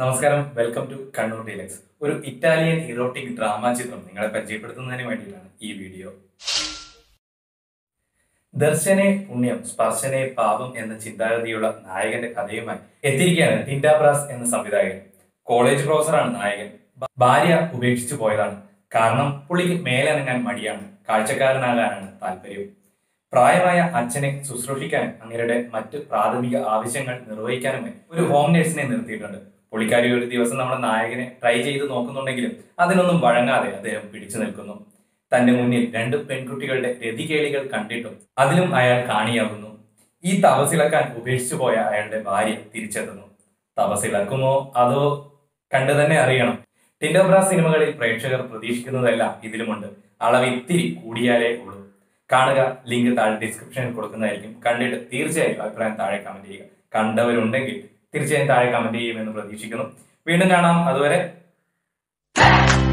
നമസ്കാരം welcome to Kannur deluxe ഒരു Italian erotic drama ചിത്രം നിങ്ങളെ പരിചയപ്പെടുത്തുന്നതിന് വേണ്ടിയിട്ടാണ് ഈ വീഡിയോ ദർശനെ പുണ്യം സ്പർശനെ പാപം എന്ന ചിന്താഗതിയുള്ള നായകന്റെ കഥയുമായി എത്തിയിരിക്കുകയാണ് ടിൻഡാബ്രാസ് എന്ന സംവിധായകൻ കോളേജ് പ്രൊഫസറാണ് നായകൻ ഭ- ഭാര്യ ഉപേക്ഷിച്ചു പോയതാണ് കാരണം പുള്ളിക്ക് മേലനങ്ങാൻ മടിയാണ് കാഴ്ചക്കാരനാകാനാണ് താല്പര്യം പ്രായമായ അച്ഛനെ ശുശ്രൂഷിക്കാനും അങ്ങയുടെ മറ്റ് പ്രാഥമിക ആവശ്യങ്ങൾ നിർവഹിക്കാനുമായി ഒരു ഹോം നഴ്സിനെ നിർത്തിയിട്ടുണ്ട് പുള്ളിക്കാരി ഒരു ദിവസം നമ്മുടെ നായകനെ ട്രൈ ചെയ്ത് നോക്കുന്നുണ്ടെങ്കിലും അതിനൊന്നും വഴങ്ങാതെ അദ്ദേഹം പിടിച്ചു നിൽക്കുന്നു തന്റെ മുന്നിൽ രണ്ട് പെൺകുട്ടികളുടെ രതികേളികൾ കണ്ടിട്ടും അതിലും അയാൾ കാണിയാകുന്നു ഈ തപസിളക്കാൻ ഉപേക്ഷിച്ചു പോയ അയാളുടെ ഭാര്യ തിരിച്ചെത്തുന്നു തപസിളക്കുമോ അതോ കണ്ടു തന്നെ അറിയണം ടിൻഡോബ്ര സിനിമകളിൽ പ്രേക്ഷകർ പ്രതീക്ഷിക്കുന്നതെല്ലാം ഇതിലുമുണ്ട് അളവ് ഇത്തിരി കൂടിയാലേ ഉള്ളൂ കാണുക ലിങ്ക് താഴെ ഡിസ്ക്രിപ്ഷനിൽ കൊടുക്കുന്നതായിരിക്കും കണ്ടിട്ട് തീർച്ചയായും അഭിപ്രായം താഴെ കമന്റ് ചെയ്യുക കണ്ടവരുണ്ടെങ്കിൽ തീർച്ചയായും താഴെ കമന്റ് ചെയ്യുമെന്ന് പ്രതീക്ഷിക്കുന്നു വീണ്ടും കാണാം അതുവരെ